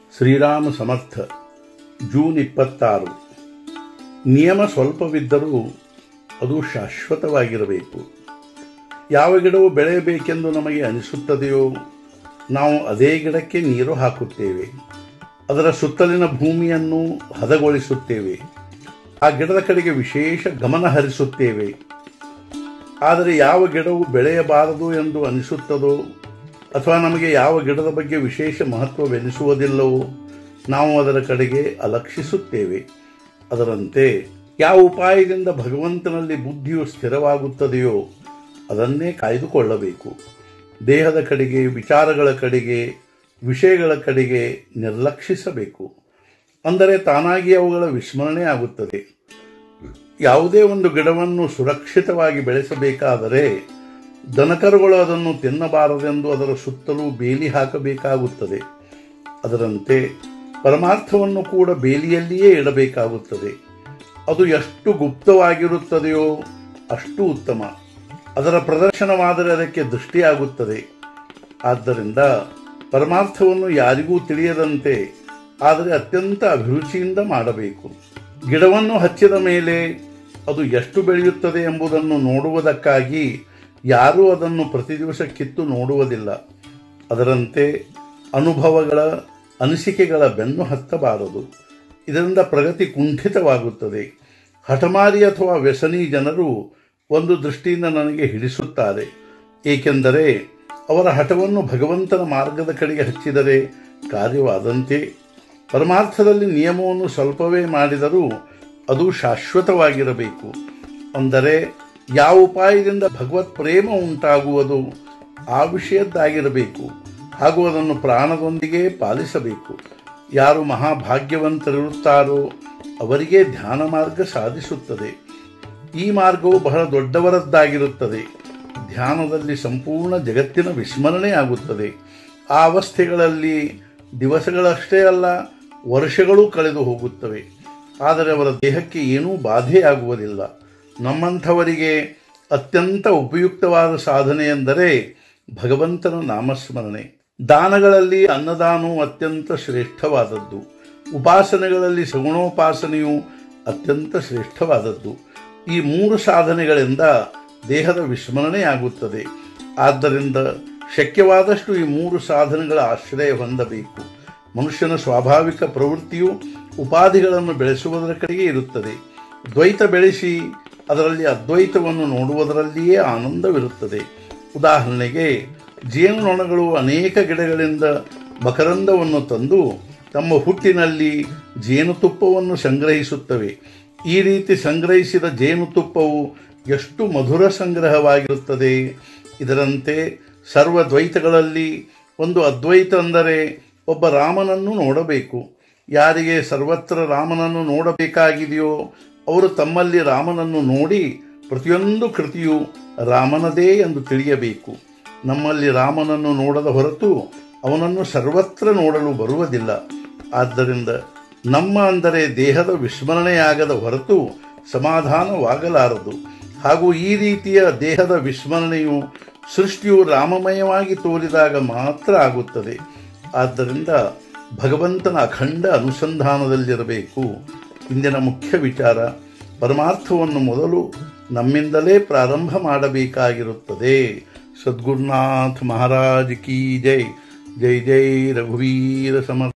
ಶ್ರೀರಾಮ ಸಮರ್ಥ June ಇಪ್ಪತ್ತಾರು ನಿಯಮ ಸ್ವಲ್ಪವಿದ್ದರೂ ಅದು ಶಾಶ್ವತವಾಗಿರಬೇಕು ಯಾವ ಗಿಡವು ಬೆಳೆಯಬೇಕೆಂದು ನಮಗೆ ಅನಿಸುತ್ತದೆಯೋ ನಾವು ಅದೇ ಗಿಡಕ್ಕೆ ನೀರು ಹಾಕುತ್ತೇವೆ ಅದರ ಸುತ್ತಲಿನ ಭೂಮಿಯನ್ನು ಹದಗೊಳಿಸುತ್ತೇವೆ ಆ ಗಿಡದ ಕಡೆಗೆ ವಿಶೇಷ ಗಮನ ಹರಿಸುತ್ತೇವೆ ಆದರೆ ಯಾವ ಗಿಡವು ಬೆಳೆಯಬಾರದು ಎಂದು ಅನಿಸುತ್ತದೋ ಅಥವಾ ನಮಗೆ ಯಾವ ಗಿಡದ ಬಗ್ಗೆ ವಿಶೇಷ ಮಹತ್ವವೆನಿಸುವುದಿಲ್ಲವೋ ನಾವು ಅದರ ಕಡೆಗೆ ಅಲಕ್ಷಿಸುತ್ತೇವೆ ಅದರಂತೆ ಯಾವ ಉಪಾಯದಿಂದ ಭಗವಂತನಲ್ಲಿ ಬುದ್ಧಿಯು ಸ್ಥಿರವಾಗುತ್ತದೆಯೋ ಅದನ್ನೇ ಕಾಯ್ದುಕೊಳ್ಳಬೇಕು ದೇಹದ ಕಡೆಗೆ ವಿಚಾರಗಳ ಕಡೆಗೆ ವಿಷಯಗಳ ಕಡೆಗೆ ನಿರ್ಲಕ್ಷಿಸಬೇಕು ಅಂದರೆ ತಾನಾಗಿ ಅವುಗಳ ವಿಸ್ಮರಣೆ ಆಗುತ್ತದೆ ಯಾವುದೇ ಒಂದು ಗಿಡವನ್ನು ಸುರಕ್ಷಿತವಾಗಿ ಬೆಳೆಸಬೇಕಾದರೆ ದನಕರುಗಳು ಅದನ್ನು ತಿನ್ನಬಾರದೆಂದು ಅದರ ಸುತ್ತಲೂ ಬೇಲಿ ಹಾಕಬೇಕಾಗುತ್ತದೆ ಅದರಂತೆ ಪರಮಾರ್ಥವನ್ನು ಕೂಡ ಬೇಲಿಯಲ್ಲಿಯೇ ಇಡಬೇಕಾಗುತ್ತದೆ ಅದು ಎಷ್ಟು ಗುಪ್ತವಾಗಿರುತ್ತದೆಯೋ ಅಷ್ಟು ಉತ್ತಮ ಅದರ ಪ್ರದರ್ಶನವಾದರೆ ಅದಕ್ಕೆ ದೃಷ್ಟಿಯಾಗುತ್ತದೆ ಆದ್ದರಿಂದ ಪರಮಾರ್ಥವನ್ನು ಯಾರಿಗೂ ತಿಳಿಯದಂತೆ ಆದರೆ ಅತ್ಯಂತ ಅಭಿರುಚಿಯಿಂದ ಮಾಡಬೇಕು ಗಿಡವನ್ನು ಹಚ್ಚಿದ ಮೇಲೆ ಅದು ಎಷ್ಟು ಬೆಳೆಯುತ್ತದೆ ಎಂಬುದನ್ನು ನೋಡುವುದಕ್ಕಾಗಿ ಯಾರೂ ಅದನ್ನು ಪ್ರತಿ ದಿವಸ ಕಿತ್ತು ನೋಡುವುದಿಲ್ಲ ಅದರಂತೆ ಅನುಭವಗಳ ಅನಿಸಿಕೆಗಳ ಬೆನ್ನು ಹತ್ತಬಾರದು ಇದರಿಂದ ಪ್ರಗತಿ ಕುಂಠಿತವಾಗುತ್ತದೆ ಹಠಮಾರಿ ಅಥವಾ ವ್ಯಸನಿ ಜನರು ಒಂದು ದೃಷ್ಟಿಯಿಂದ ನನಗೆ ಹಿಡಿಸುತ್ತಾರೆ ಏಕೆಂದರೆ ಅವರ ಹಠವನ್ನು ಭಗವಂತನ ಮಾರ್ಗದ ಕಡೆಗೆ ಹಚ್ಚಿದರೆ ಕಾರ್ಯವಾದಂತೆ ಪರಮಾರ್ಥದಲ್ಲಿ ನಿಯಮವನ್ನು ಸ್ವಲ್ಪವೇ ಮಾಡಿದರೂ ಅದು ಶಾಶ್ವತವಾಗಿರಬೇಕು ಅಂದರೆ ಯಾವ ಉಪಾಯದಿಂದ ಭಗವತ್ ಪ್ರೇಮ ಉಂಟಾಗುವುದು ಆ ವಿಷಯದ್ದಾಗಿರಬೇಕು ಹಾಗೂ ಅದನ್ನು ಪ್ರಾಣದೊಂದಿಗೆ ಪಾಲಿಸಬೇಕು ಯಾರು ಮಹಾಭಾಗ್ಯವಂತರಿರುತ್ತಾರೋ ಅವರಿಗೆ ಧ್ಯಾನ ಮಾರ್ಗ ಸಾಧಿಸುತ್ತದೆ ಈ ಮಾರ್ಗವು ಬಹಳ ದೊಡ್ಡವರದ್ದಾಗಿರುತ್ತದೆ ಧ್ಯಾನದಲ್ಲಿ ಸಂಪೂರ್ಣ ಜಗತ್ತಿನ ವಿಸ್ಮರಣೆ ಆಗುತ್ತದೆ ಆ ಅವಸ್ಥೆಗಳಲ್ಲಿ ದಿವಸಗಳಷ್ಟೇ ಅಲ್ಲ ವರ್ಷಗಳು ಕಳೆದು ಹೋಗುತ್ತವೆ ಆದರೆ ಅವರ ದೇಹಕ್ಕೆ ಏನೂ ಬಾಧೆಯಾಗುವುದಿಲ್ಲ ನಮ್ಮಂಥವರಿಗೆ ಅತ್ಯಂತ ಉಪಯುಕ್ತವಾದ ಸಾಧನೆ ಎಂದರೆ ಭಗವಂತನ ನಾಮಸ್ಮರಣೆ ದಾನಗಳಲ್ಲಿ ಅನ್ನದಾನವು ಅತ್ಯಂತ ಶ್ರೇಷ್ಠವಾದದ್ದು ಉಪಾಸನೆಗಳಲ್ಲಿ ಸಗುಣೋಪಾಸನೆಯು ಅತ್ಯಂತ ಶ್ರೇಷ್ಠವಾದದ್ದು ಈ ಮೂರು ಸಾಧನೆಗಳಿಂದ ದೇಹದ ವಿಸ್ಮರಣೆಯಾಗುತ್ತದೆ ಆದ್ದರಿಂದ ಶಕ್ಯವಾದಷ್ಟು ಈ ಮೂರು ಸಾಧನೆಗಳ ಆಶ್ರಯ ಹೊಂದಬೇಕು ಮನುಷ್ಯನ ಸ್ವಾಭಾವಿಕ ಪ್ರವೃತ್ತಿಯು ಉಪಾಧಿಗಳನ್ನು ಬೆಳೆಸುವುದರ ಕಡೆಗೆ ಇರುತ್ತದೆ ದ್ವೈತ ಬೆಳೆಸಿ ಅದರಲ್ಲಿ ಅದ್ವೈತವನ್ನು ನೋಡುವುದರಲ್ಲಿಯೇ ಆನಂದವಿರುತ್ತದೆ ಉದಾಹರಣೆಗೆ ಜೇನುನೊಣಗಳು ಅನೇಕ ಗಿಡಗಳಿಂದ ಮಕರಂದವನ್ನು ತಂದು ತಮ್ಮ ಹುಟ್ಟಿನಲ್ಲಿ ಜೇನುತುಪ್ಪವನ್ನು ಸಂಗ್ರಹಿಸುತ್ತವೆ ಈ ರೀತಿ ಸಂಗ್ರಹಿಸಿದ ಜೇನುತುಪ್ಪವು ಎಷ್ಟು ಮಧುರ ಸಂಗ್ರಹವಾಗಿರುತ್ತದೆ ಇದರಂತೆ ಸರ್ವ ದ್ವೈತಗಳಲ್ಲಿ ಒಂದು ಅದ್ವೈತ ಅಂದರೆ ಒಬ್ಬ ರಾಮನನ್ನು ನೋಡಬೇಕು ಯಾರಿಗೆ ಸರ್ವತ್ರ ರಾಮನನ್ನು ನೋಡಬೇಕಾಗಿದೆಯೋ ಅವರು ತಮ್ಮಲ್ಲಿ ರಾಮನನ್ನು ನೋಡಿ ಪ್ರತಿಯೊಂದು ಕೃತಿಯು ರಾಮನದೇ ಎಂದು ತಿಳಿಯಬೇಕು ನಮ್ಮಲ್ಲಿ ರಾಮನನ್ನು ನೋಡದ ಹೊರತು ಅವನನ್ನು ಸರ್ವತ್ರ ನೋಡಲು ಬರುವುದಿಲ್ಲ ಆದ್ದರಿಂದ ನಮ್ಮ ಅಂದರೆ ದೇಹದ ವಿಸ್ಮರಣೆಯಾಗದ ಹೊರತು ಸಮಾಧಾನವಾಗಲಾರದು ಹಾಗೂ ಈ ರೀತಿಯ ದೇಹದ ವಿಸ್ಮರಣೆಯು ಸೃಷ್ಟಿಯು ರಾಮಮಯವಾಗಿ ತೋರಿದಾಗ ಮಾತ್ರ ಆಗುತ್ತದೆ ಆದ್ದರಿಂದ ಭಗವಂತನ ಅಖಂಡ ಅನುಸಂಧಾನದಲ್ಲಿರಬೇಕು ಇಂದಿನ ಮುಖ್ಯ ವಿಚಾರ ಪರಮಾರ್ಥವನ್ನು ಮೊದಲು ನಮ್ಮಿಂದಲೇ ಪ್ರಾರಂಭ ಮಾಡಬೇಕಾಗಿರುತ್ತದೆ ಸದ್ಗುರುನಾಥ್ ಮಹಾರಾಜ್ ಕಿ ಜೈ ಜೈ ಜೈ ರಘುವೀರ ಸಮರ್ಥ